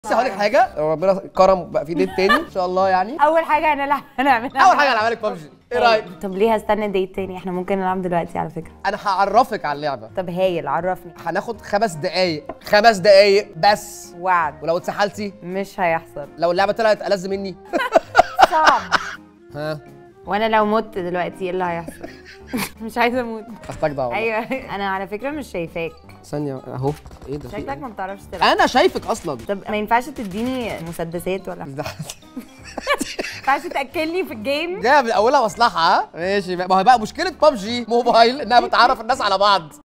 بس هقول لك حاجه ربنا كرم بقى في ديت تاني ان شاء الله يعني اول حاجه انا اللي هنعملها اول حاجه هنعملها لك ببجي ايه رايك طب ليه هستنى ديت تاني احنا ممكن نلعب دلوقتي على فكره انا هعرفك على اللعبه طب هايل عرفني هناخد خمس دقايق خمس دقايق بس وعد ولو اتسحلتي مش هيحصل لو اللعبه طلعت ألذ مني صعب ها وانا لو مت دلوقتي ايه اللي هيحصل مش عايزه اموت محتاج دعوه ايوه انا على فكره مش شايفاك ثانيه اهو ايه ده في شكلك إيه؟ ما بتعرفش تلعب انا شايفك اصلا طب ما ينفعش تديني مسدسات ولا ما ينفعش تاكلني في الجيم ده من اولها مصلحه ها ماشي ما هو بقى مشكله ببجي موبايل انها بتعرف الناس على بعض